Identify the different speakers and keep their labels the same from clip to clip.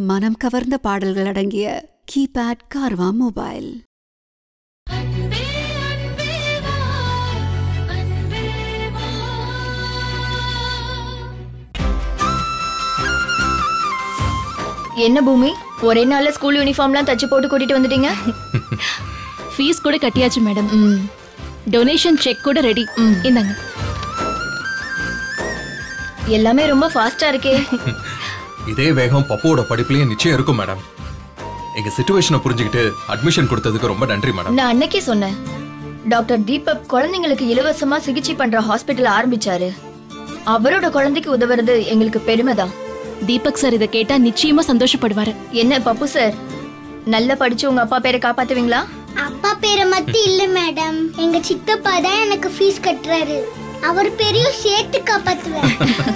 Speaker 1: மனம் கவர்ந்த பாடல்கள் அடங்கிய கீபேட் கார்வா மொபைல்
Speaker 2: என்ன பூமி ஒரே நாள்ல ஸ்கூல் யூனிஃபார்ம்லாம் தச்சு போட்டு கூட்டிட்டு வந்துட்டீங்க
Speaker 3: ஃபீஸ் கூட கட்டியாச்சு மேடம்
Speaker 2: ம்
Speaker 3: டொனேஷன் செக் கூட ரெடி இந்தாங்க
Speaker 2: எல்லாமே ரொம்ப ஃபாஸ்டா இருக்கே
Speaker 4: இதே வேகம் பப்புவோட படிப்புலயும் நிச்சயம் இருக்கும் மேடம் எங்க சுச்சுவேஷனை புரிஞ்சுக்கிட்டு அட்மிஷன் கொடுத்ததுக்கு ரொம்ப நன்றி மேடம்
Speaker 2: நான் அன்னைக்கே சொன்னேன் டாக்டர் தீபக் குழந்தைங்களுக்கு இலவசமா சிகிச்சை பண்ற ஹாஸ்பிட்டல் ஆரம்பிச்சாரு அவரோட குழந்தைக்கு உதவுறது எங்களுக்கு பெருமைதான்
Speaker 3: தீபக் சார் இதை கேட்டா நிச்சயமா சந்தோஷப்படுவாரு
Speaker 2: என்ன பப்பு சார் நல்லா படிச்சு உங்க அப்பா பேரை காப்பாத்துவீங்களா
Speaker 5: அப்பா பேரை மட்டும் இல்ல மேடம் எங்க சித்தப்பா தான் எனக்கு ஃபீஸ் கட்டுறாரு அவர் பேரையும் சேர்த்து காப்பாத்துவேன்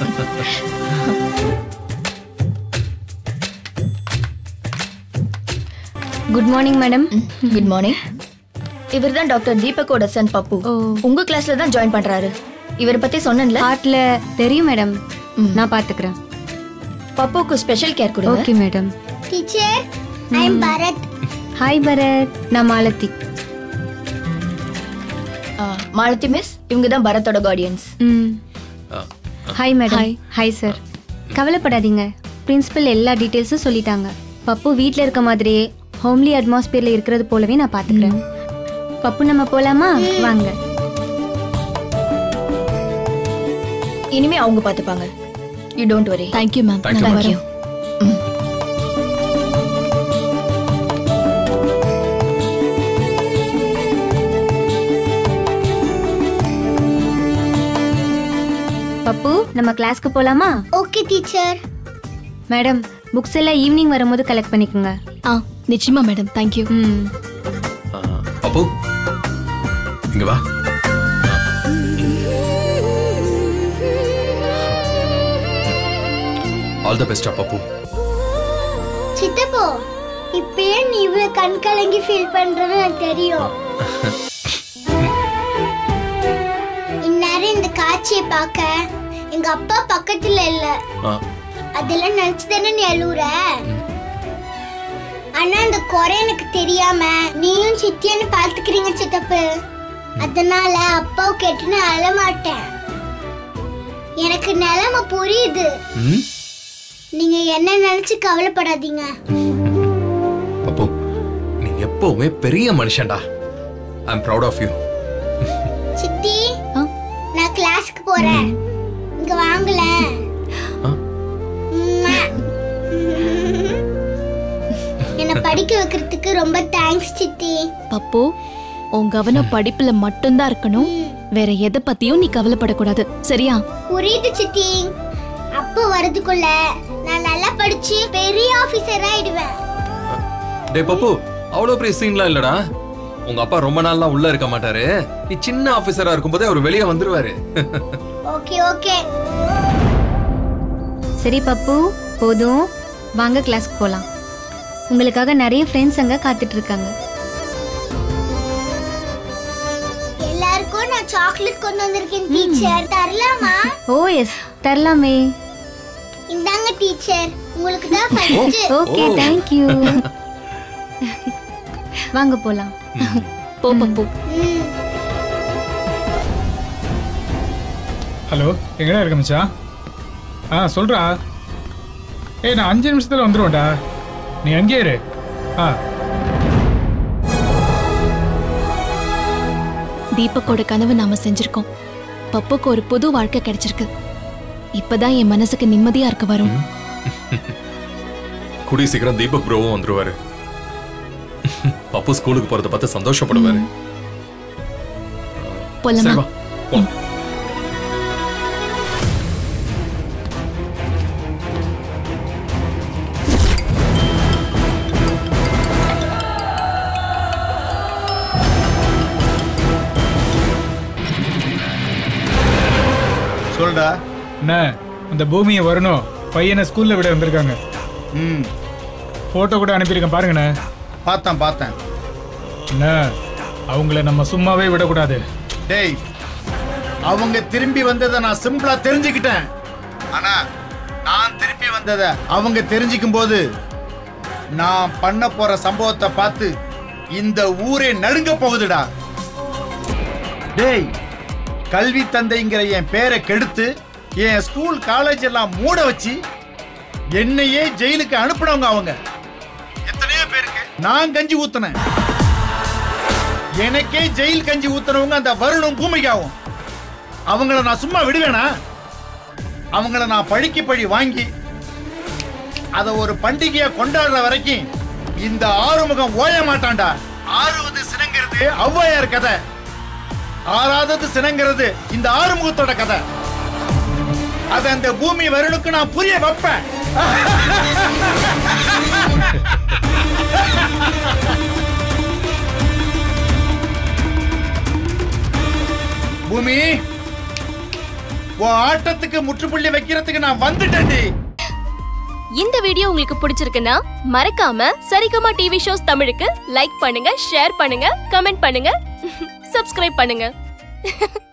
Speaker 6: good morning madam
Speaker 2: good morning இவர் தான் டாக்டர் தீபக்கோட சன் பப்பு உங்க கிளாஸ்ல தான் ஜாயின் பண்றாரு இவரை பத்தி சொன்னேன்ல
Speaker 6: ஹார்ட்ல தெரியும் மேடம் நான் பாத்துக்கிறேன்
Speaker 2: பப்புக்கு ஸ்பெஷல் கேர் கொடுங்க
Speaker 6: okay madam
Speaker 5: teacher I am Bharath
Speaker 6: hi Bharath நான் மாலதி
Speaker 2: ஆ, மாலதி மிஸ் இவங்க தான் பரத்தோட கார்டியன்ஸ்
Speaker 6: ம் ஹாய் மேடம் ஹாய் சார் கவலைப்படாதீங்க பிரின்சிபல் எல்லா டீட்டெயில்ஸும் சொல்லிட்டாங்க பப்பு வீட்ல இருக்க மாதிரியே ஹோம்லி அட்மாஸ்பியர்ல இருக்கிறது போலவே நான் பாத்துக்கிறேன் பப்பு நம்ம போலாமா வாங்க
Speaker 2: இனிமே அவங்க பாத்துப்பாங்க you don't worry
Speaker 3: thank you ma'am
Speaker 4: Thank you,
Speaker 3: நான்
Speaker 4: ma'am.
Speaker 3: வரேன்
Speaker 6: பப்பு நம்ம கிளாஸ்க்கு போலாமா
Speaker 5: ஓகே டீச்சர்
Speaker 6: மேடம் புக்ஸ் எல்லாம் ஈவினிங் வரும்போது கலெக்ட் பண்ணிக்கோங்க
Speaker 3: ஆ நிச்சயமா மேடம் தேங்க்யூ
Speaker 6: ம்
Speaker 4: ஆ, பப்பு இங்க வா ஆல் த பெஸ்டா பப்பு
Speaker 5: சித்தப்போ இப்பயே நீ இவ்வளவு கண் கலங்கி ஃபீல் பண்றது எனக்கு தெரியும் இந்நேரம் இந்த காட்சியை பார்க்க எங்க அப்பா பக்கத்துல இல்ல
Speaker 4: ஆ,
Speaker 5: அதெல்லாம் நினைச்சு தானே நீ அழுவுற ஆனா அந்த குறை எனக்கு தெரியாம நீயும் சித்தியன்னு பாத்துக்கிறீங்க சித்தப்பு அதனால அப்பாவை கேட்டு நான் அழ மாட்டேன் எனக்கு நிலைமை புரியுது
Speaker 4: ம்,
Speaker 5: நீங்க என்ன நினைச்சு கவலைப்படாதீங்க
Speaker 4: பப்பு நீ எப்பவுமே பெரிய மனுஷன்டா I am proud of you
Speaker 5: சித்தி நான் கிளாஸ்க்கு போறேன் இங்க வாங்கல
Speaker 4: ஆ?
Speaker 5: என்ன படிக்க வைக்கிறதுக்கு ரொம்ப தேங்க்ஸ் சித்தி
Speaker 3: பப்பு உன் கவனம் படிப்புல மட்டும்தான் இருக்கணும் வேற எதை பத்தியும் நீ கவலைப்படக்கூடாது சரியா
Speaker 5: புரியுது சித்தி அப்போ வரதுக்குள்ள நான் நல்லா படிச்சு பெரிய ஆபீசர் ஆயிடுவேன்
Speaker 4: டேய் பப்பு அவ்வளோ பெரிய சீன்லாம் இல்லடா உங்க அப்பா ரொம்ப நாள்லாம் உள்ள இருக்க மாட்டாரு நீ சின்ன ஆபீசரா இருக்கும்போதே அவர் வெளியே வந்துருவாரு
Speaker 5: ஓகே ஓகே
Speaker 6: சரி பப்பு போதும் வாங்க கிளாஸ்க்கு போலாம் உங்களுக்காக நிறைய ஃப்ரெண்ட்ஸ் அங்க காத்துட்டு இருக்காங்க
Speaker 5: எல்லாருக்கும் நான் சாக்லேட் கொண்டு வந்திருக்கேன் டீச்சர் தரலாமா
Speaker 6: ஓ எஸ் தரலாமே
Speaker 5: இந்தாங்க டீச்சர் உங்களுக்கு தான் ஃபர்ஸ்ட்
Speaker 6: ஓகே
Speaker 4: ஓ.
Speaker 6: தேங்க்யூ வாங்க போலாம்
Speaker 3: போ பப்பு
Speaker 7: ஹலோ எங்கடா இருக்க மச்சான் ஆ சொல்றா ஏய் நான் அஞ்சு நிமிஷத்துல வந்துருவேன்டா நீ அங்கேயே இரு ஆ
Speaker 3: தீபக்கோட கனவு நாம செஞ்சிருக்கோம் பப்புக்கு ஒரு புது வாழ்க்கை கிடைச்சிருக்கு இப்பதான் என் மனசுக்கு நிம்மதியா இருக்க வரும்
Speaker 4: கூடிய சீக்கிரம் தீபக் ப்ரோவும் வந்துருவாரு பப்பு ஸ்கூலுக்கு போறத பார்த்து சந்தோஷப்படுவாரு சரி
Speaker 3: போலாமா
Speaker 4: வா போலாம்.
Speaker 8: சொல்டா
Speaker 7: என்ன அந்த பூமியை வரணும் பையனை ஸ்கூல்ல விட வந்திருக்காங்க
Speaker 8: ம்
Speaker 7: போட்டோ கூட அனுப்பியிருக்கேன் பாருங்கண்ணே
Speaker 8: பார்த்தேன் பார்த்தேன்
Speaker 7: என்ன அவங்கள நம்ம சும்மாவே விடக்கூடாது
Speaker 8: டேய் அவங்க திரும்பி வந்ததை நான் சிம்பிளா தெரிஞ்சுக்கிட்டேன் ஆனா நான் திரும்பி வந்ததை அவங்க தெரிஞ்சுக்கும் போது நான் பண்ண போற சம்பவத்தை பார்த்து இந்த ஊரே நடுங்க போகுதுடா டேய் கல்வி தந்தைங்கிற என் பேரை கெடுத்து என் ஸ்கூல் காலேஜ் எல்லாம் மூட வச்சு என்னையே ஜெயிலுக்கு அனுப்புனவங்க அவங்க எத்தனையோ பேருக்கு நான் கஞ்சி ஊத்துனேன் எனக்கே ஜெயில் கஞ்சி ஊத்துனவங்க அந்த வருணும் பூமிகாவும் அவங்கள நான் சும்மா விடுவேனா அவங்கள நான் பழிக்கு பழி வாங்கி அத ஒரு பண்டிகையா கொண்டாடுற வரைக்கும் இந்த ஆறுமுகம் ஓய மாட்டான்டா ஆறுவது சினங்கிறது ஔவையார் கதை ஆறாவது சினங்கிறது இந்த ஆறுமுகத்தோட கதை அத அந்த பூமி வருணுக்கு நான் புரிய வைப்பேன் பூமி உன் ஆட்டத்துக்கு முற்றுப்புள்ளி வைக்கிறதுக்கு நான் வந்துட்டேன்டி
Speaker 9: இந்த வீடியோ உங்களுக்கு பிடிச்சிருக்குன்னா மறக்காம சரிகமா டிவி ஷோஸ் தமிழுக்கு லைக் பண்ணுங்க ஷேர் பண்ணுங்க கமெண்ட் பண்ணுங்க சப்ஸ்கிரைப் பண்ணுங்க